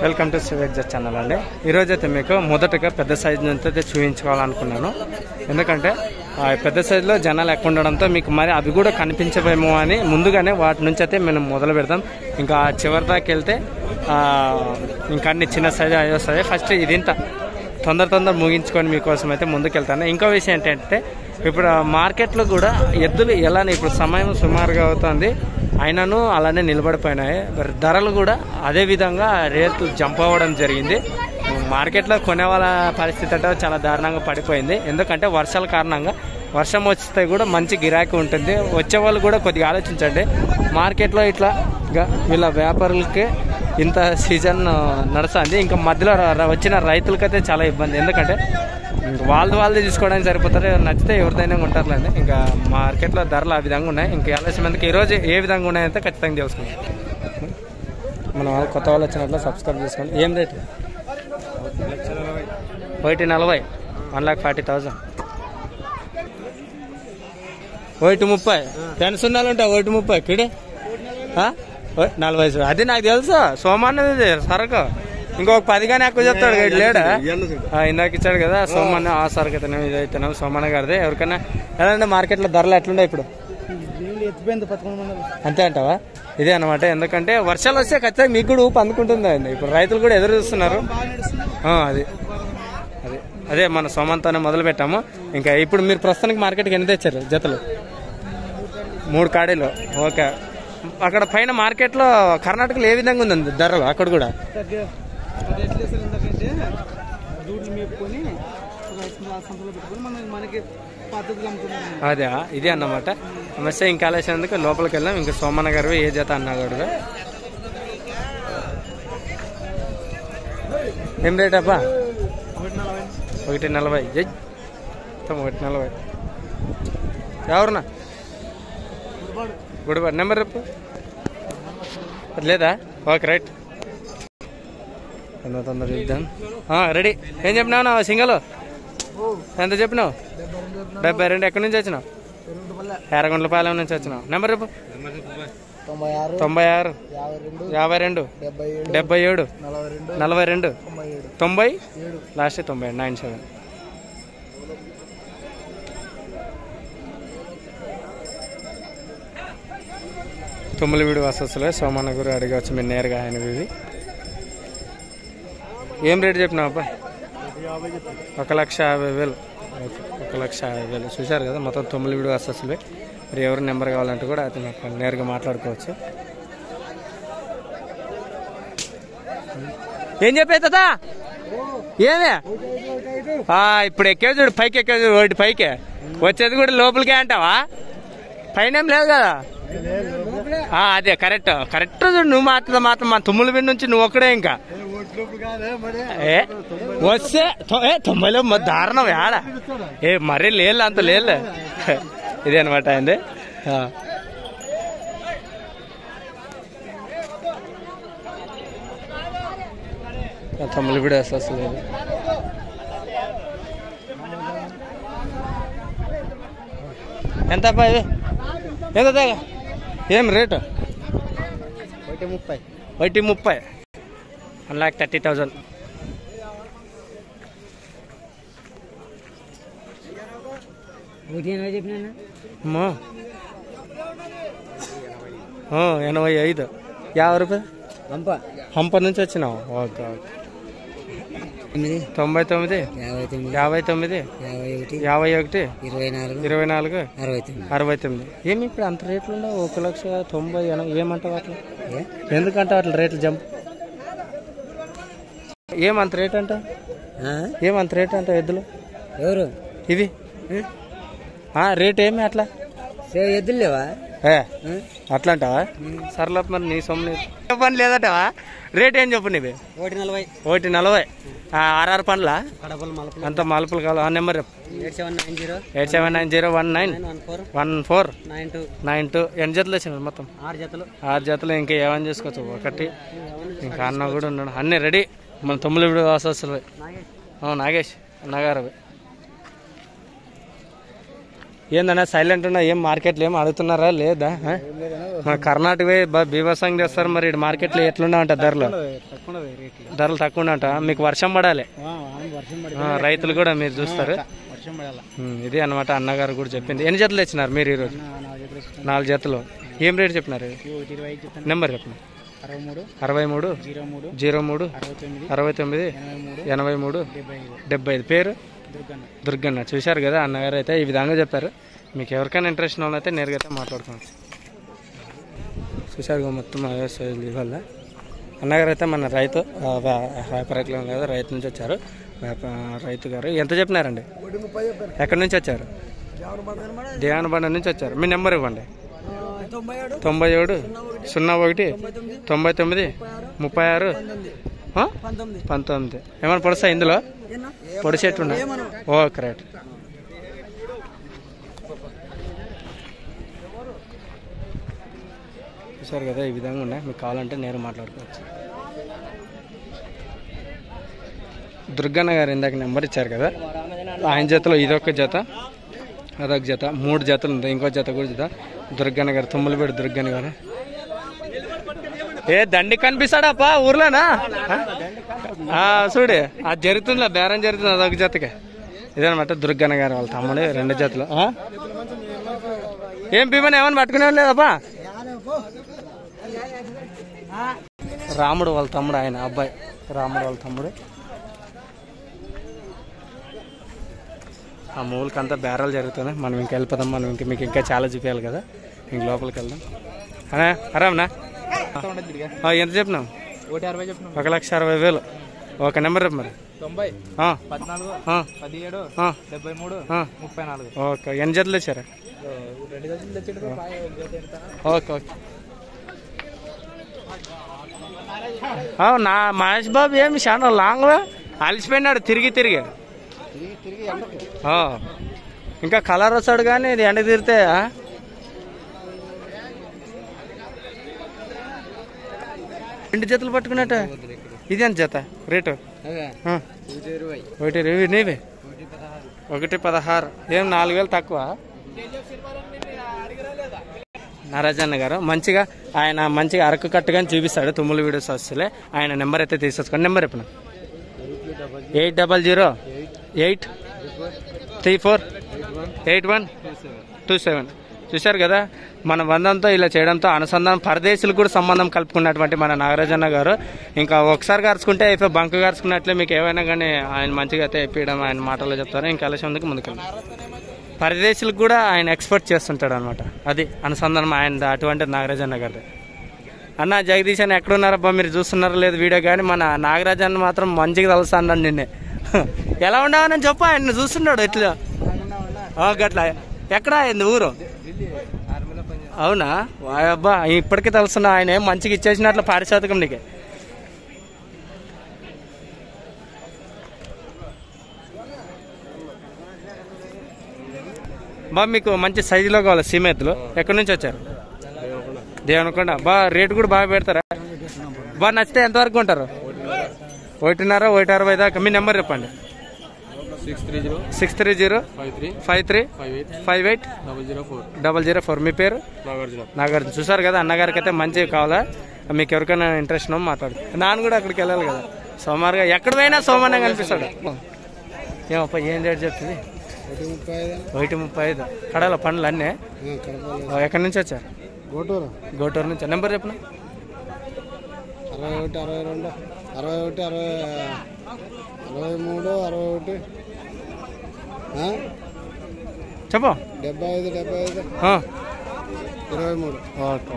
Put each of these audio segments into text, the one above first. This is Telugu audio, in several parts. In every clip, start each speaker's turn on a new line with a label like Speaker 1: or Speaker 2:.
Speaker 1: వెల్కమ్ టు సివేజ్ ఛానల్ అండి ఈరోజు అయితే మీకు మొదటగా పెద్ద సైజు నుంచి అయితే చూపించుకోవాలనుకున్నాను ఎందుకంటే ఆ పెద్ద సైజులో జనాలు ఎక్కువ ఉండడంతో మీకు మరి అవి కూడా కనిపించవేమో అని ముందుగానే వాటి నుంచి అయితే మేము మొదలు పెడతాం ఇంకా చివరి దాకా వెళ్తే ఆ, ఇంకా అన్ని చిన్న సైజు అవి వస్తాయి ఫస్ట్ ఇది ఇంత తొందర తొందర ముగించుకొని మీకోసం అయితే ముందుకు వెళ్తాను ఇంకో విషయం ఏంటంటే ఇప్పుడు ఆ మార్కెట్లో కూడా ఎద్దులు ఎలా ఇప్పుడు సమయం సుమారుగా అవుతుంది అయినను అలానే నిలబడిపోయినాయి మరి ధరలు కూడా అదే విధంగా రేట్లు జంప్ అవ్వడం జరిగింది మార్కెట్లో కొనే వాళ్ళ పరిస్థితి అంటే చాలా దారుణంగా పడిపోయింది ఎందుకంటే వర్షాల కారణంగా వర్షం వస్తే కూడా మంచి గిరాకీ ఉంటుంది వచ్చే వాళ్ళు కూడా కొద్దిగా ఆలోచించండి మార్కెట్లో ఇట్లా గ- వీళ్ళ వ్యాపారులకి ఇంత సీజన్ నడుస్తుంది ఇంకా మధ్యలో ర- ర- వచ్చిన రైతులకైతే చాలా ఇబ్బంది ఎందుకంటే ఇంక వాళ్ళది వాళ్ళది తీసుకోవడానికి సరిపోతారు నచ్చితే ఎవరిదైనా ఉంటారులేండి ఇంకా మార్కెట్లో ధరలు ఆ విధంగా ఉన్నాయి ఇంకా ఆలస్యం మందికి ఈరోజు ఏ విధంగా ఉన్నాయంటే ఖచ్చితంగా తెలుసుకుందాం మన వాళ్ళు కొత్త వాళ్ళు వచ్చినట్లు సబ్స్క్రైబ్ చేసుకోండి ఏం రేటు ఒకటి నలభై వన్ లాక్ ఫార్టీ థౌజండ్ ఒకటి ముప్పై టెన్ సున్నాలు ఉంటాయి ఒకటి ముప్పై కిడే ఆ? ఓ, నలభై సు- అది నాకు తెలుసు సోమన్నది సరకు ఇంకొక పది కానీ ఎక్కువ చెప్తాడు ఇటు లేడా ఆ, ఇందాక ఇచ్చాడు కదా సోమన్న ఆ సరుకు అయితేనే ఇది అయితేనే సోమన్న గారిది ఎవరికైనా ఎలా ఉండే మార్కెట్లో ధరలు ఎట్లుండే ఇప్పుడు
Speaker 2: ఎత్తిపోయింది పదకొండు మండలం
Speaker 1: అంతే అంటావా ఇదే అనమాట ఎందుకంటే వర్షాలు వస్తే ఖచ్చితంగా మీకు కూడా ఊపు అందుకుంటుంది అండి ఇప్పుడు రైతులు కూడా ఎదురు చూస్తున్నారు ఆ, అది అదే అదే మన సోమంతోనే మొదలు పెట్టాము ఇంకా ఇప్పుడు మీరు ప్రస్తుతానికి మార్కెట్కి ఎన్ని తెచ్చారు జతలు మూడు కాడీలు ఓకే అక్కడ పైన మార్కెట్లో కర్ణాటకలో ఏ విధంగా ఉందండి ధరలు అక్కడ కూడా
Speaker 2: అది ఎట్లా వేస్తారు ఎందుకంటే దూడ్లు మేపుకొని ఒక ఆ సంతలో పెట్టుకొని మనం మనకి పద్ధతులు అమ్ముతున్నారు
Speaker 1: అదే ఇదే అన్నమాట సమస్య ఇంకా ఆలస్యందుకు లోపలికి వెళ్ళాం ఇంకా సోమన్న గారు ఏ జత అన్నా కూడా ఏం రేట్ అబ్బా
Speaker 2: ఒకటి నలభై
Speaker 1: ఒకటి నలభై జై మొత్తం ఒకటి నలభై ఎవరున్నా
Speaker 2: గుడిపాడు
Speaker 1: గుడివాడ నెంబర్ చెప్పు అది లేదా ఓకే రైట్ ఎంత తొందర చూద్దాం రెడీ ఏం చెప్పినావు నా సింగల్ ఎంత చెప్పినావు డెబ్బై రెండు ఎక్కడి నుంచి వచ్చినావు
Speaker 2: రెండు వల్ల
Speaker 1: ఎర్రగుండ్లపాలెం నుంచి వచ్చినావు నెంబర్ చెప్పు
Speaker 2: తొంభై ఆరు
Speaker 1: తొంభై ఆరు
Speaker 2: యాభై రెండు
Speaker 1: యాభై రెండు
Speaker 2: డెబ్బై ఏడు
Speaker 1: డెబ్బై ఏడు
Speaker 2: నలభై రెండు
Speaker 1: నలభై రెండు
Speaker 2: తొంభై ఏడు
Speaker 1: తొంభై
Speaker 2: ఏడు
Speaker 1: లాస్ట్ తొంభై నైన్ సెవెన్ తుమ్మలవీడు వసతులే సోమన్న గురు అడగవచ్చు మీరు నేరుగా ఆయన ఇవి ఏం రేట్ చెప్పినావు అబ్బా
Speaker 2: యాభై చెప్పి
Speaker 1: ఒక లక్ష యాభై వేలు ఓకే ఒక లక్ష యాభై వేలు చూశారు కదా మొత్తం తొమ్మిది వీడియో వసతులే మరి ఎవరు నెంబర్ కావాలంటే కూడా అది నాకు నేరుగా మాట్లాడుకోవచ్చు ఏం చెప్పే తాతా ఏమే ఆ, ఇప్పుడు ఎక్కేది చూడు పైకి ఎక్కేది చూడు ఒకటి పైకి వచ్చేది కూడా లోపలికే అంటావా పైన ఏం లేదు కదా ఆ, అదే కరెక్ట్ కరెక్ట్ చూడు నువ్వు మాత్రం మాత్రం మా తుమ్ముల మీద నుంచి నువ్వు ఒక్కడే ఇంకా ఏ వస్తే తొ- ఏ తొంభైలో మ- దారుణం ఏడ ఏ మరీ లేదు అంత లేదు ఇదే అనమాట అండి ఆ. ఆ తొమ్మిది కూడా అసలు ఎంత అబ్బా ఇది ఎంత తేగ? ఏం రేటు
Speaker 2: ఒకటి ముప్పై
Speaker 1: ఒకటి ముప్పై వన్ లాక్ థర్టీ థౌజండ్
Speaker 2: ఒకటి ఎనభై చెప్పినా
Speaker 1: అమ్మో ఆ, ఎనభై ఐదు యాభై రూపాయలు
Speaker 2: పంప
Speaker 1: హంప నుంచి వచ్చినావు ఓకే ఓకే
Speaker 2: ఎనిమిది
Speaker 1: తొంభై తొమ్మిది
Speaker 2: యాభై తొమ్మిది
Speaker 1: యాభై తొమ్మిది
Speaker 2: యాభై ఒకటి
Speaker 1: యాభై ఒకటి
Speaker 2: ఇరవై నాలుగు
Speaker 1: ఇరవై నాలుగు
Speaker 2: అరవై తొమ్మిది
Speaker 1: అరవై తొమ్మిది ఏమి ఇప్పుడు అంత రేట్లు ఉండవు ఒక లక్ష తొంభై ఎనభై ఏమంటావు అట్లా ఎందుకంటావు అట్లా రేట్లు జంప్ ఏమంత రేట్ అంట ఏమంత రేట్ అంట ఎద్దులు
Speaker 2: ఎవరు
Speaker 1: ఇవి ఆ, రేట్ ఏమి అట్లా
Speaker 2: ఎద్దులు లేవా
Speaker 1: ఏ అట్లా అంటావా సర్లే మరి నీ సొమ్ము పని లేదటవా రేట్ ఏం చెప్పు నీవి
Speaker 2: ఒకటి నలభై
Speaker 1: ఒకటి నలభై ఆ, ఆర్ఆర్ పండ్ల
Speaker 2: కడపలు మలపలు
Speaker 1: అంత మలుపులు కావాలి ఆ నెంబర్ చెప్పు
Speaker 2: eight seven nine zero
Speaker 1: eight seven nine zero one nine
Speaker 2: nine one four
Speaker 1: one four
Speaker 2: nine two
Speaker 1: nine two ఎన్ని జతలు వచ్చినాయి మొత్తం
Speaker 2: ఆరు జతలు
Speaker 1: ఆరు జతలు ఇంకా ఏమని చేసుకోవచ్చు ఒకటి ఇంకా అన్న కూడా ఉన్నాడు అన్నీ రెడీ మన తొమ్మిది ఇప్పుడు వసతులు నాగేష్ అన్నగారు ఏందన్నా సైలెంట్ ఉన్నా ఏం మార్కెట్లో ఏం అడుగుతున్నారా లేదా ఆ? మన కర్ణాటక బీభత్సంగా చేస్తారు మరి మార్కెట్లో ఎట్లున్నా అంట ధరలు
Speaker 2: తక్కువ రేట్లు
Speaker 1: ధరలు తక్కువ ఉన్నట మీకు వర్షం పడాలి
Speaker 2: వర్షం పడి
Speaker 1: ఆ, రైతులు కూడా మీరు చూస్తారు
Speaker 2: వర్షం పడాల
Speaker 1: ఉమ్, ఇది అన్నమాట అన్నగారు కూడా చెప్పింది ఎన్ని జతలు ఇచ్చినారు మీరు ఈరోజు నాలుగు జతలు ఏం రేట్ చెప్పినారు
Speaker 2: ఒకటి ఇరవై ఐదు చెప్తాను
Speaker 1: నెంబర్ చెప్పండి
Speaker 2: అరవై మూడు
Speaker 1: అరవై మూడు
Speaker 2: జీరో మూడు
Speaker 1: జీరో మూడు
Speaker 2: అరవై తొమ్మిది
Speaker 1: అరవై తొమ్మిది
Speaker 2: ఎనభై మూడు
Speaker 1: ఎనభై మూడు
Speaker 2: డెబ్బై ఐదు
Speaker 1: డెబ్బై ఐదు పేరు
Speaker 2: దుర్గన్న
Speaker 1: దుర్గన్న చూశారు కదా అన్నగారు అయితే ఈ విధంగా చెప్పారు మీకు ఎవరికైనా ఇంట్రెస్ట్ ఉన్న అయితే నేరుగా అయితే మాట్లాడుకోవచ్చు చూశారు కదా మొత్తం అదే సైజులు ఇవాళ అన్నగారు అయితే మన రైతు ఆ, వ్యా- వ్యాపారకులు కదా రైతు నుంచి వచ్చారు వ్యాప- రైతు గారు ఎంత చెప్పినారండి ఎక్కడి నుంచి వచ్చారు దేవనబండ నుంచి వచ్చారు మీ నెంబర్ ఇవ్వండి
Speaker 2: తొంభై ఏడు
Speaker 1: తొంభై ఏడు సున్నా ఒకటి తొంభై తొమ్మిది ముప్పై ఆరు ఆ?
Speaker 2: పంతొమ్మిది
Speaker 1: పంతొమ్మిది ఏమైనా పొడుస్తా ఇందులో పొడిసేట్టున్నా ఓకే రైట్ చూసారు కదా ఈ విధంగా ఉన్నాయి మీకు కావాలంటే నేను మాట్లాడుకోవచ్చు దుర్గన్న గారు ఇందాక నెంబర్ ఇచ్చారు కదా ఆయన జతలో ఇదొక జత అదొక జత మూడు జతలు ఉంది ఇంకో జత కూడా జత దుర్గన్న గారు తుమ్మలపేడు దుర్గన్న గారు ఏ దండి కనిపిస్తాడాపా ఊర్లోనా ఆ? ఆ, చూడు అది జరుగుతుందిలే బేరం జరుగుతుంది అదొక జతకే ఇదనమాట దుర్గన్న గారు వాళ్ళ తమ్ముడు రెండు జతలు ఆ? ఏం భీమని ఏమని పట్టుకునే లేదప్పా రాముడు వాళ్ళ తమ్ముడు ఆయన అబ్బాయి రాముడు వాళ్ళ తమ్ముడు ఆ మూలకి అంతా బేరాలు జరుగుతున్నాయి మనం ఇంకా వెళ్ళిపోదాం మనం ఇంకా మీకు ఇంకా చాలా చూపించాలి కదా ఇంక లోపలికి వెళ్దాం అనా అరామ్నా ఆ, ఎంత చెప్పినావు
Speaker 2: ఒకటి అరవై చెప్పిన
Speaker 1: ఒక లక్ష అరవై వేలు ఒక నెంబర్ చెప్పు మరి
Speaker 2: తొంభై
Speaker 1: ఆ,
Speaker 2: పద్నాలుగు
Speaker 1: ఆ,
Speaker 2: పదిహేడు
Speaker 1: ఆ,
Speaker 2: డెబ్బై మూడు
Speaker 1: ఆ.
Speaker 2: ముప్పై నాలుగు
Speaker 1: ఓకే ఎన్ని జతలు వచ్చారు
Speaker 2: రెండు గంటలు తెచ్చాడు
Speaker 1: ఓకే ఓకే ఆ, నా మహేష్ బాబు ఏమి చాలా లాంగ్ అలసిపోయినాడు తిరిగి తిరిగి
Speaker 2: తిరిగి తిరిగి ఎండకి
Speaker 1: ఆ. ఇంకా కలర్ వస్తాడు కానీ ఇది ఎండ తీరితే ఆ? రెండు జతలు పట్టుకున్నట్ట ఇది ఎంత జత రేటు
Speaker 2: అదే
Speaker 1: ఆ.
Speaker 2: ఒకటి ఇరవై
Speaker 1: ఒకటి రేవి నీవి
Speaker 2: ఒకటి పదహారు
Speaker 1: ఒకటి పదహారు ఏం నాలుగు వేలు తక్కువ నారాజన్న గారు మంచిగా ఆయన మంచిగా అరకు కట్టుగాని చూపిస్తాడు తుమ్ముల వీడియోస్ వస్తే ఆయన నెంబర్ అయితే తీసేసుకోండి నెంబర్ చెప్పిన eight double zero eight three four eight one two seven చూశారు కదా మన బంధంతో ఇలా చేయడంతో అనుసంధానం పరదేశులకు కూడా సంబంధం కలుపుకున్నటువంటి మన నాగరాజన్న గారు ఇంకా ఒకసారి గారుచుకుంటే అయిపోయి బంకు గారుచుకున్నట్లే మీకు ఏమైనా కానీ ఆయన మంచిగా అయితే అయిపోయడం ఆయన మాటల్లో చెప్తారు ఇంకా కలిసి ముందుకు ముందుకెళ్తాం పరదేశులకు కూడా ఆయన ఎక్స్పోర్ట్ చేస్తుంటాడు అనమాట అది అనుసంధానం ఆయన అటువంటి నాగరాజన్న గారిది అన్న జగదీష్ అని ఎక్కడున్నారబ్బా మీరు చూస్తున్నారో లేదు వీడియో కానీ మన నాగరాజ్ అన్న మాత్రం మంచిగా తెలుసా అన్నాడు నిన్నే ఎలా ఉండవని చెప్పు ఆయన చూస్తున్నాడు ఎట్లా ఆ, గట్లా ఎక్కడ అయింది ఊరు అవునా అబ్బా ఇప్పటికీ తెలుస్తున్నా ఆయన ఏం మంచిగా ఇచ్చేసినట్లు పారిశోధకం నీకు బా మీకు మంచి సైజులో కావాలి సీమెత్తులు ఎక్కడి నుంచి వచ్చారు దేవనకొండ బా రేటు కూడా బాగా పెడతారా బా నచ్చితే ఎంతవరకు ఉంటారు ఒకటిన్నర ఒకటి అరవై దాకా మీ నెంబర్ చెప్పండి
Speaker 2: six three zero
Speaker 1: six three zero
Speaker 2: five three
Speaker 1: five three
Speaker 2: five eight
Speaker 1: five eight
Speaker 2: double zero four
Speaker 1: double zero four మీ పేరు
Speaker 2: నాగార్జున
Speaker 1: నాగార్జున చూసారు కదా అన్నగారికి అయితే మంచిగా కావాలా మీకు ఎవరికైనా ఇంట్రెస్ట్ ఉన్నో మాట్లాడు నాన్న కూడా అక్కడికి వెళ్ళాలి కదా సోమవారంగా ఎక్కడ పోయినా సోమవారం కనిపిస్తాడు ఏమప్ప ఏం రేట్ చెప్తుంది
Speaker 2: ఒకటి ముప్పై ఐదు
Speaker 1: ఒకటి ముప్పై ఐదు కడాల పండ్లు అన్నీ
Speaker 2: కడప
Speaker 1: ఓ, ఎక్కడి నుంచి వచ్చారు
Speaker 2: గోటూరు
Speaker 1: గోటూరు నుంచి నెంబర్ చెప్పిన
Speaker 2: అరవై ఒకటి అరవై రెండు అరవై ఒకటి అరవై అరవై మూడు అరవై ఒకటి ఆ?
Speaker 1: చెప్పు
Speaker 2: డెబ్బై ఐదు డెబ్బై ఐదు
Speaker 1: ఆ,
Speaker 2: ఇరవై మూడు
Speaker 1: ఓకే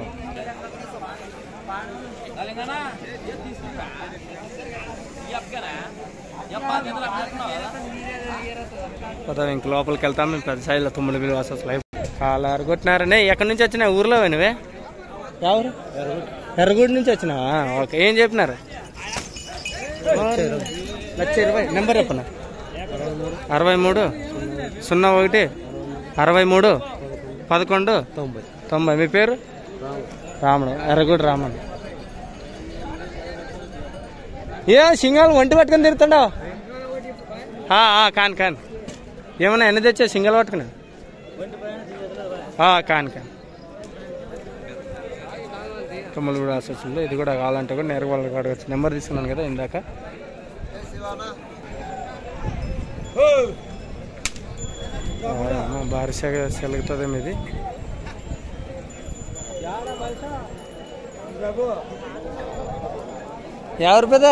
Speaker 1: పద ఇంక లోపలికి వెళ్తాం మేము పెద్ద సైజులో తొమ్మిది బిల్లు వాసస్ లైఫ్ కాలారు కొట్టినారనే ఎక్కడి నుంచి వచ్చినా ఊర్లో పోయినవే ఎవరు ఎర్రగూడి నుంచి వచ్చినావా ఓకే ఏం చెప్పినారు లక్ష ఇరవై నెంబర్ చెప్పనా అరవై మూడు సున్నా ఒకటి అరవై మూడు పదకొండు
Speaker 2: తొంభై
Speaker 1: తొంభై మీ పేరు రాముడు ఎర్రగూడి రాముడు ఏ సింగాలు ఒంటి పట్టుకొని తిరుగుతుండవు కాను కాను ఏమన్నా ఎన్ని తెచ్చా సింగల్ పట్టుకుని కాను కాను తుమ్మలగూడ అసోసియేషన్లో ఇది కూడా కావాలంటే కూడా నేరుగా వాళ్ళకి అడగచ్చు నెంబర్ తీసుకున్నాను కదా ఇందాక బారిసగా సెలుగుతుంది ఇది ఎవరు పెద్ద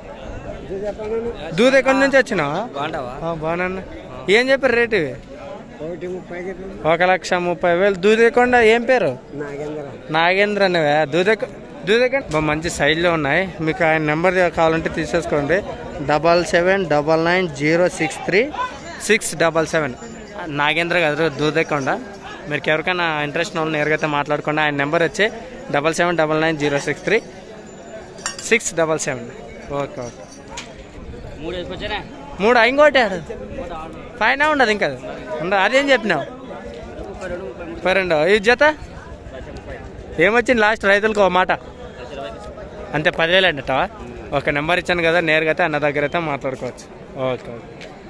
Speaker 1: దూద్ ఎక్కడి నుంచి వచ్చినావా
Speaker 2: బాగుంటావా
Speaker 1: బాగున్నా ఏం చెప్పారు రేటు ఇవి
Speaker 2: ఒకటి ముప్పై
Speaker 1: ఒక లక్ష ముప్పై వేలు దూదేకొండ ఏం పేరు
Speaker 2: నాగేంద్ర
Speaker 1: నాగేంద్ర అనేవా దూదెక దూదెకొండ బా మంచి సైజులో ఉన్నాయి మీకు ఆయన నెంబర్ కావాలంటే తీసేసుకోండి double seven double nine zero six three six double seven Nagendra గారు దూదెకొండ మీరు ఎవరికైనా ఇంట్రెస్ట్ ఉన్న వాళ్ళు నేరుగా అయితే మాట్లాడుకోండి ఆయన నెంబర్ వచ్చి double seven double nine zero six three six double seven okay okay
Speaker 2: మూడు వేసుకొచ్చారా
Speaker 1: మూడు ఇంకోటి ఆడు పైన ఉండదు ఇంకా అది. ఉండదు అదేం చెప్పినావు
Speaker 2: ముప్పై రెండు ముప్పై మూడు
Speaker 1: ముప్పై రెండు ఈ జత ఏమొచ్చింది లాస్ట్ రైతులకు ఒక మాట అంతే పదివేలు అంటవా ఒక నెంబర్ ఇచ్చాను కదా నేరుగా అయితే అన్న దగ్గర అయితే మాట్లాడుకోవచ్చు ఓకే ఓకే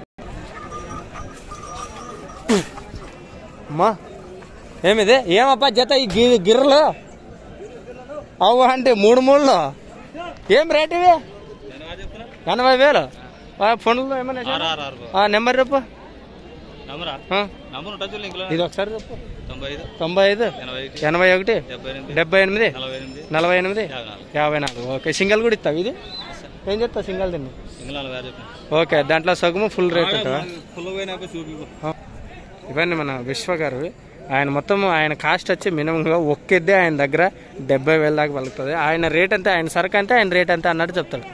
Speaker 1: అమ్మా ఏమిది ఏమప్పా జత ఈ గి గిర్రలు అవ్వ అంటే మూడు మూడులో ఏం రేట్ ఇవి ఎనభై వేలు ఆ, ఫోన్లో ఏమన్నా ఆ, నెంబర్ చెప్పు
Speaker 3: నంబరా
Speaker 1: ఆ,
Speaker 3: నంబర్ ఉంటుంది లింక్లో
Speaker 1: ఇది ఒకసారి చెప్పు
Speaker 3: తొంభై ఐదు
Speaker 1: తొంభై ఐదు
Speaker 3: ఎనభై ఒకటి
Speaker 1: ఎనభై ఒకటి
Speaker 3: డెబ్బై ఎనిమిది
Speaker 1: డెబ్బై ఎనిమిది
Speaker 3: నలభై ఎనిమిది
Speaker 1: నలభై ఎనిమిది
Speaker 3: యాభై నాలుగు
Speaker 1: యాభై నాలుగు ఓకే సింగల్ కూడా ఇస్తావు ఇది ఏం చెప్తావు సింగల్ తిని
Speaker 3: ఇంగ్లా నలభై ఆరు చెప్పిన
Speaker 1: ఓకే దాంట్లో సగము ఫుల్ రేట్ ఉంటుందా
Speaker 3: ఫుల్ పోయినాక చూపి
Speaker 1: ఇవన్నీ మన విశ్వ గారు ఆయన మొత్తం ఆయన కాస్ట్ వచ్చి మినిమంగా ఒక్కెద్దే ఆయన దగ్గర డెబ్బై వేల దాకా పలుకుతుంది ఆయన రేట్ అంతే ఆయన సరుకు అంతే ఆయన రేట్ అంతే అన్నట్టు చెప్తాడు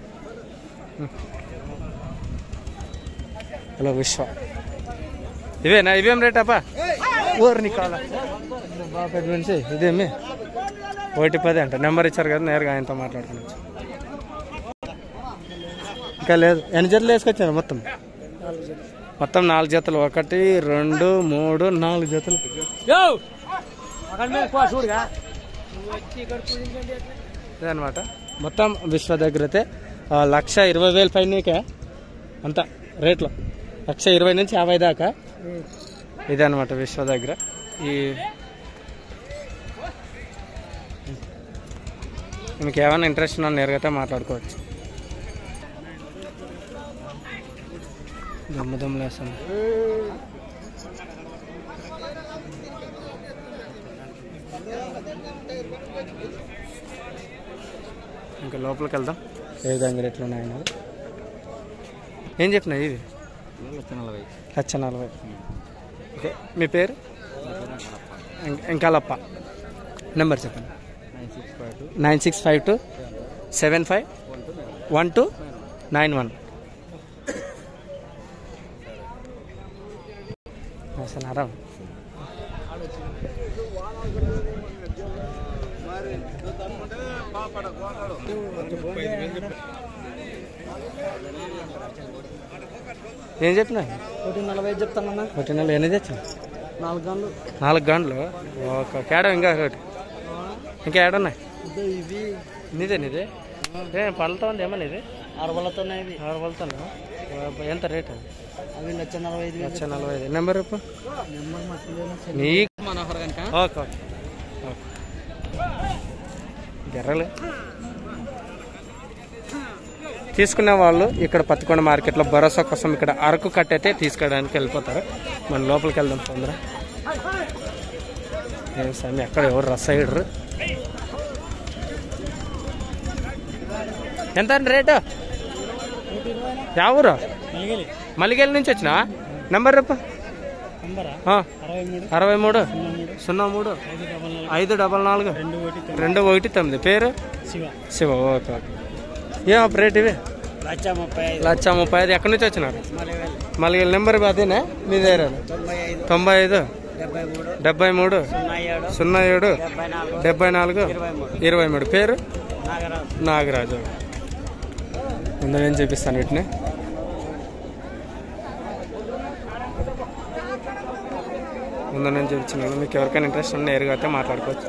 Speaker 1: హలో విశ్వ ఇవేనా ఇవేం రేట్ అప్పా ఊరిని కావాలా బాగా పెద్ద మనిషి ఇదేమి ఒకటి పది అంట నెంబర్ ఇచ్చారు కదా నేరుగా ఆయనతో మాట్లాడుకోవచ్చు ఇంకా లేదు ఎన్ని జతలు వేసుకొచ్చారు మొత్తం మొత్తం నాలుగు జతలు ఒకటి రెండు మూడు నాలుగు జతలు ఇదనమాట మొత్తం విశ్వ దగ్గర అయితే ఆ, లక్ష ఇరవై వేల పైనకే అంత రేట్లో లక్ష ఇరవై నుంచి యాభై దాకా ఇదనమాట విశ్వ దగ్గర ఈ మీకు ఏమైనా ఇంట్రెస్ట్ ఉన్నా నేరుగా అయితే మాట్లాడుకోవచ్చు దమ్ము దమ్ములు వేస్తాను ఇంకా లోపలికి వెళ్దాం ఏ విధంగా రేట్లు ఉన్నాయని ఏం చెప్పినా ఇవి
Speaker 3: నలభై
Speaker 1: లక్ష నలభై ఓకే మీ పేరు ఇం- ఇంకాలప్ప నెంబర్ చెప్పండి
Speaker 3: nine six five two
Speaker 1: nine six five two seven five one two nine one అసలు ఆరాం ఏం చెప్పినా
Speaker 2: ఒకటి నలభై ఐదు చెప్తానన్నా
Speaker 1: ఒకటి నెల ఎన్ని తెచ్చా
Speaker 2: నాలుగు గంటలు
Speaker 1: నాలుగు గంటలు ఒక కేడ ఇంకా ఒకటి ఇంకా ఏడున్నాయి
Speaker 2: ఇదో ఇవి
Speaker 1: నీదే నీదే ఏ పళ్ళతో ఉంది ఏమన్నా ఇది
Speaker 2: అరవలతోనే ఇవి
Speaker 1: ఆరు పళ్ళతో ఎంత రేట్ అది
Speaker 2: అవి లక్ష నలభై ఐదు వేలు
Speaker 1: లక్ష నలభై ఐదు నెంబర్ చెప్పు
Speaker 2: నెంబర్ మర్చిపోయినా
Speaker 1: నీ
Speaker 2: మనోహర్ కనుక
Speaker 1: ఓకే ఓకే ఓకే గెర్రలు తీసుకునే వాళ్ళు ఇక్కడ పత్తికొండ మార్కెట్లో భరోసా కోసం ఇక్కడ అరకు కట్ అయితే తీసుకోవడానికి వెళ్ళిపోతారు మన లోపలికి వెళ్దాం తొందర ఏం స్వామి ఎక్కడ ఎవరు రసైడరు ఎంత అండి రేటు యా ఊరు మల్లిగేళ్ళ నుంచి వచ్చినా నెంబర్ రేపు
Speaker 2: నంబరా అరవై మూడు
Speaker 1: అరవై మూడు
Speaker 2: సున్నా మూడు
Speaker 1: సున్నా మూడు
Speaker 2: ఐదు డబల్ నాలుగు
Speaker 1: ఐదు డబల్ నాలుగు
Speaker 2: రెండు ఒకటి
Speaker 1: రెండు ఒకటి తొమ్మిది పేరు
Speaker 2: శివ
Speaker 1: శివ ఓకే ఓకే ఏం రేట్ ఇవి
Speaker 2: లక్ష ముప్పై ఐదు
Speaker 1: లక్ష ముప్పై ఐదు ఎక్కడి నుంచి వచ్చినారు
Speaker 2: మళ్ళీ వేలు
Speaker 1: మళ్ళీ నెంబర్ అదేనా మీ దగ్గర
Speaker 2: తొంభై ఐదు
Speaker 1: తొంభై ఐదు
Speaker 2: డెబ్బై మూడు
Speaker 1: డెబ్బై మూడు
Speaker 2: సున్నా ఏడు
Speaker 1: సున్నా ఏడు
Speaker 2: డెబ్బై నాలుగు
Speaker 1: డెబ్బై నాలుగు
Speaker 2: ఇరవై మూడు
Speaker 1: ఇరవై మూడు పేరు
Speaker 2: నాగరాజు
Speaker 1: నాగరాజు ముందు నేను చూపిస్తాను వీటిని ముందు నేను చూపించినాను మీకు ఎవరికైనా ఇంట్రెస్ట్ ఉంటే నేరుగా అయితే మాట్లాడుకోవచ్చు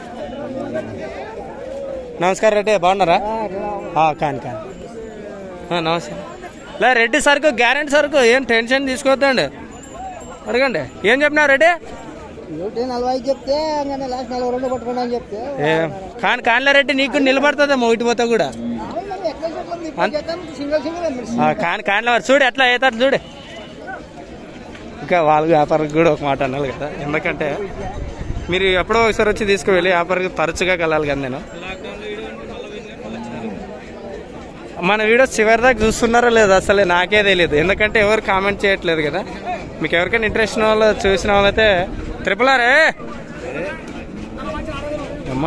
Speaker 1: నమస్కారం రెడ్డి బాగున్నారా ఆ, కాని కాని ఆ, నమస్తే లే రెడ్డి సరుకు గ్యారెంటీ సరుకు ఏం టెన్షన్ తీసుకోవద్దండి అడగండి ఏం చెప్పినావు రెడ్డి
Speaker 2: ఒకటి నలభై ఐదు చెప్తే ఇంకా లాస్ట్ నలభై రెండు పట్టుకోండి అని చెప్తే
Speaker 1: ఏ కాని కాన్లారెడ్డి నీకు నిలబడుతుందమ్మా ఒకటి పోతా కూడా
Speaker 2: సింగల్ సింగల్
Speaker 1: ఆ, కాని కానిలో చూడు ఎట్లా అవుతారు చూడు ఇంకా వాళ్ళ వ్యాపారికి కూడా ఒక మాట అనాలి కదా ఎందుకంటే మీరు ఎప్పుడో ఒకసారి వచ్చి తీసుకువెళ్ళి వ్యాపారికి తరచుగా కలాలి కదా నేను మన వీడియోస్ చివరి దాకా చూస్తున్నారో లేదు అసలు నాకే తెలియదు ఎందుకంటే ఎవరు కామెంట్ చేయట్లేదు కదా మీకు ఎవరికైనా ఇంట్రెస్ట్ ఉన్న వాళ్ళు చూసిన వాళ్ళైతే ట్రిపుల్ ఆరే అమ్మా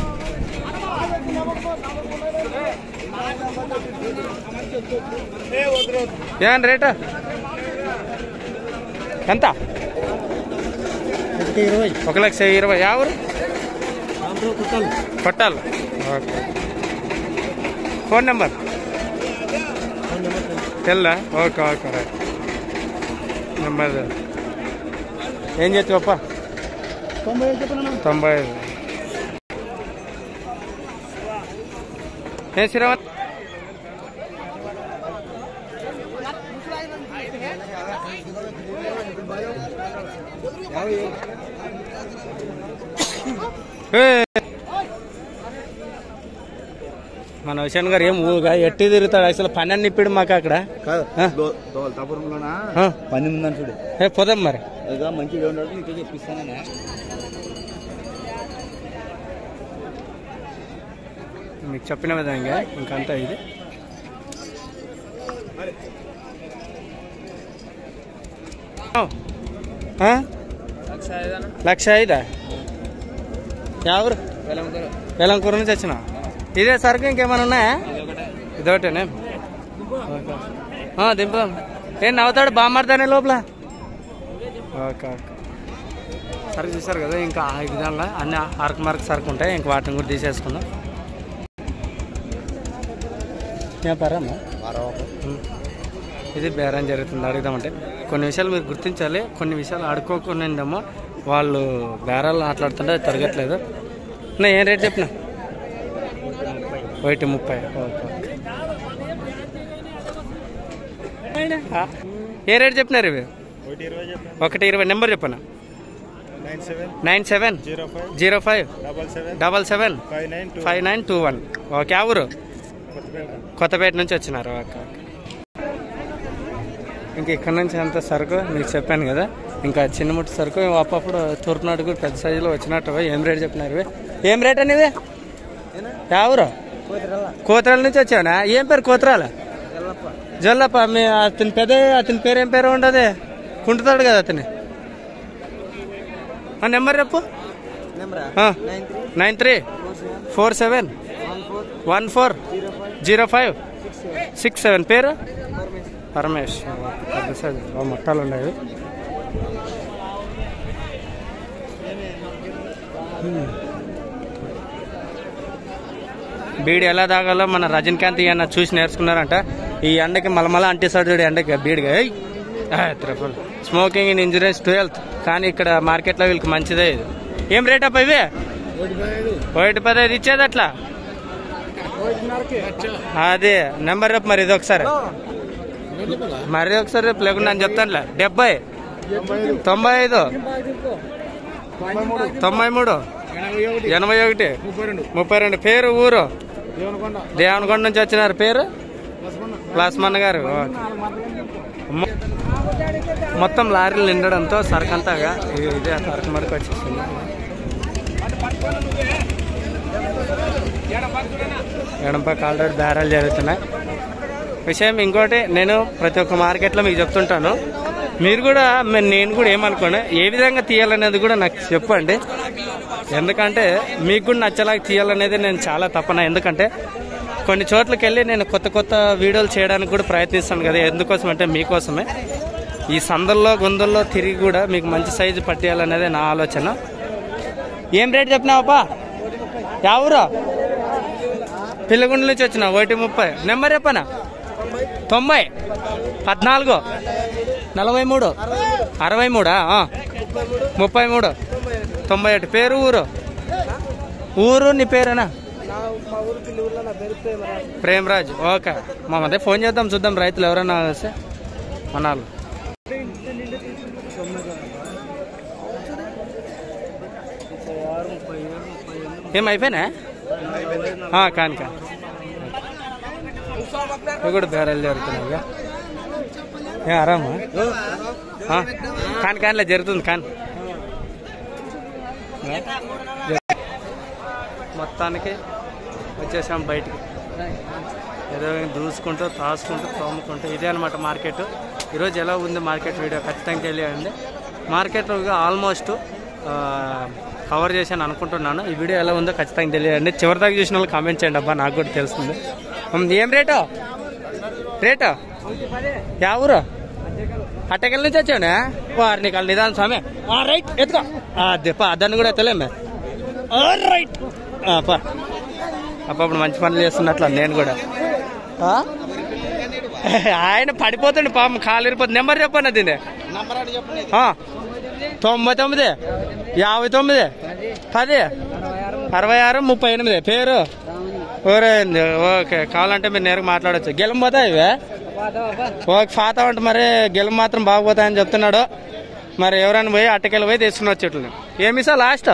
Speaker 1: ఏమన్నా రేటు ఎంత
Speaker 2: ఇరవై
Speaker 1: ఒక లక్ష ఇరవై ఎవరు కొట్టాలి ఓకే ఫోన్ నెంబర్ తెల్లా ఓకే ఓకే రైట్ నెంబర్ ఏం చేస్తావప్ప
Speaker 2: తొంభై ఐదు చెప్పిన
Speaker 1: తొంభై ఐదు ఏ శ్రీరామ్ ఏ! మన విషయాన్ గారు ఏం ఊగా ఎట్టి తిరుగుతాడు అసలు పని అన్ని ఇప్పిడు మాకు అక్కడ ఆ?
Speaker 3: తపురంలోనా
Speaker 1: ఆ,
Speaker 3: పని ఉందని చూడు
Speaker 1: ఏ పోదాం మరి
Speaker 3: అదిగా మంచిగా ఉండదు నీతో చెప్పిస్తానన్నా
Speaker 1: మీకు చెప్పిన విధంగా ఇంకంతా ఇది ఓ. ఆ? లక్ష ఐదా ఎవరు వెలంకూరు నుంచి వచ్చిన ఇదే సరుకు ఇంకేమైనా ఉన్నాయా ఇదొకటేనే ఓకే. ఆ, దింపుదాం ఏం నవ్వుతాడు బామ్మర్దానే లోపల ఓకే ఓకే సరుకు చూసారు కదా ఇంకా ఈ విధంగా అన్ని అరకు మరకు సరుకు ఉంటాయి ఇంక వాటిని కూడా తీసేసుకుందాం వ్యాపారమా ఉం. ఇది బేరం జరుగుతుంది అడుగుదామంటే కొన్ని విషయాలు మీరు గుర్తించాలి కొన్ని విషయాలు అడుక్కోకుండా వాళ్ళు బేరాలు మాట్లాడుతుంటే అది తరగట్లేదు నా ఏం రేట్ చెప్పిన ఒకటి ముప్పై ఓకే ఓకే ఆ, ఏ రేట్ చెప్పినారు ఇవి
Speaker 3: ఒకటి ఇరవై చెప్పిన
Speaker 1: ఒకటి ఇరవై నెంబర్ చెప్పనా
Speaker 3: nine seven
Speaker 1: nine seven
Speaker 3: zero five
Speaker 1: zero five
Speaker 3: double seven
Speaker 1: double seven
Speaker 3: five nine two
Speaker 1: five nine two one okay ఆ ఊరు
Speaker 3: కొత్తపేట
Speaker 1: కొత్తపేట నుంచి వచ్చినారు ఓకే ఓకే ఇంక ఇక్కడ నుంచి అంత సరుకు మీకు చెప్పాను కదా ఇంకా చిన్నముట్టు సరుకు అప్పుడప్పుడు తూర్పునాడు కూడా పెద్ద సైజులో వచ్చినట్టు ఏం రేట్ చెప్పినారు ఇవి? ఏం రేట్ అనేది ఎవరు కోతరాల నుంచి వచ్చావునా ఏం పేరు కోతరాల జల్లప్ప మీ అతని పెద్ద అతని పేరు ఏం పేరు ఉండదు కుంటుతాడు కదా అతని ఆ నెంబర్ చెప్పు ఆ, nine three four seven one four zero five six seven పేరు పరమేష్ పెద్ద సైజు ఓ మొట్టాలు ఉన్నాయి హ్మ్. బీడి ఎలా తాగాలో మన రజనీకాంత్ అన్న చూసి నేర్చుకున్నారంట ఈ ఎండకి మలమల అంటేసాడు చూడు ఎండకి బీడిగా ఏయ్! ఆ, triple smoking in injuries to health కానీ ఇక్కడ మార్కెట్లో వీళ్ళకి మంచిదే ఇది ఏం రేట్ అప్ప ఇవి ఒకటి పదహైదు ఇచ్చేది అట్లా అదే నెంబర్ రేపు మరి ఇది ఒకసారి మరి ఒకసారి రేపు లేకుండా నేను చెప్తానులే డెబ్బై తొంభై ఐదు తొంభై మూడు ఎనభై ఒకటి ముప్పై రెండు పేరు ఊరు దేవనకొండ నుంచి వచ్చినారు పేరు లక్ష్మణ్ గారు ఓకే. మొ- మొత్తం లారీలు నిండడంతో సరుకంతాగా ఇది- ఇదే సరుకు మరకు వచ్చేసింది ఎడంపక్క ఆల్రెడీ బేరాలు జరుగుతున్నాయి విషయం ఇంకోటి నేను ప్రతి ఒక్క మార్కెట్లో మీకు చెప్తుంటాను మీరు కూడా మే- నేను కూడా ఏమనుకోను ఏ విధంగా తీయాలనేది కూడా నాకు చెప్పండి ఎందుకంటే మీకు కూడా నచ్చేలాగా తీయాలనేది నేను చాలా తప్పన ఎందుకంటే కొన్ని చోట్లకి వెళ్ళి నేను కొత్త కొత్త వీడియోలు చేయడానికి కూడా ప్రయత్నిస్తాను కదా ఎందుకోసం అంటే మీకోసమే ఈ సందల్లో గొంతుల్లో తిరిగి కూడా మీకు మంచి సైజు పట్టేయాలనేది నా ఆలోచన ఏం రేట్ చెప్పినావప్పా ఎవరు పిల్లగుండ నుంచి వచ్చిన ఒకటి ముప్పై నెంబర్ చెప్పనా తొంభై పద్నాలుగు నలభై మూడు అరవై మూడా ఆ. ముప్పై మూడు తొంభై ఒకటి పేరు ఊరు ఊరు నీ పేరేనా
Speaker 2: మా ఊరు పిల్లి ఊర్లో నా పేరు ప్రేమరాజు
Speaker 1: ప్రేమరాజ్ ఓకే మా మధ్య ఫోన్ చేద్దాం చూద్దాం రైతులు ఎవరైనా వస్తే మనాలు ఏం అయిపోయినా కాని కాని ఇవి కూడా బేరాలు జరుగుతున్నాయి ఇక. ఏ ఆరామా ఆ, కాని కానిలే జరుగుతుంది కాని మొత్తానికి వచ్చేసాం బయటికి ఏదో దూసుకుంటూ తాసుకుంటూ తోముకుంటూ ఇదే అనమాట మార్కెట్ ఈరోజు ఎలా ఉంది మార్కెట్ వీడియో ఖచ్చితంగా తెలియండి మార్కెట్ ఆల్మోస్ట్ కవర్ చేశాను అనుకుంటున్నాను ఈ వీడియో ఎలా ఉందో ఖచ్చితంగా తెలియండి చివరి దాకా చూసిన వాళ్ళు కామెంట్ చేయండి అబ్బా నాకు కూడా తెలుస్తుంది ఉమ్, ఏం రేటు రేటు యా ఊరు అట్టకెళ్ళ నుంచి వచ్చావునా వారిని కల్ నిదానం స్వామి ఆ, రైట్ ఎత్తుకో అదే పా దాన్ని కూడా ఎత్తలేమే ఆ, రైట్ ఆ, పా అప్పుడు మంచి పనులు చేస్తున్నట్లు నేను కూడా ఆ? ఆయన పడిపోతుండే పాపం కాలు ఇరిపోతుంది నెంబర్ చెప్పండి దీన్ని
Speaker 3: నంబర్ అడిగి చెప్పండి
Speaker 1: ఆ. తొంభై తొమ్మిది యాభై తొమ్మిది పది అరవై ఆరు ముప్పై ఎనిమిది పేరు ఓరే ఓకే కావాలంటే మీరు నేరుగా మాట్లాడచ్చు గెలం పోతాయి ఇవే ఓకే ఫాతా అంటే మరి గెలం మాత్రం బాగుపోతాయని చెప్తున్నాడు మరి ఎవరైనా పోయి అట్టకెళ్ళి పోయి తీసుకుని వచ్చేట్లు ఏమి సార్ లాస్ట్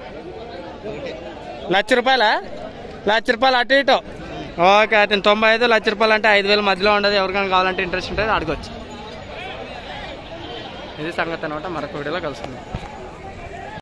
Speaker 1: లక్ష రూపాయలా లక్ష రూపాయలు అటు ఇటు ఓకే అతను తొంభై ఐదు లక్ష రూపాయలు అంటే ఐదు వేల మధ్యలో ఉండదు ఎవరికైనా కావాలంటే ఇంట్రెస్ట్ ఉంటుంది అడగచ్చు ఇది సంగతి అనమాట మరొక వీడియోలో కలుసుకుందాం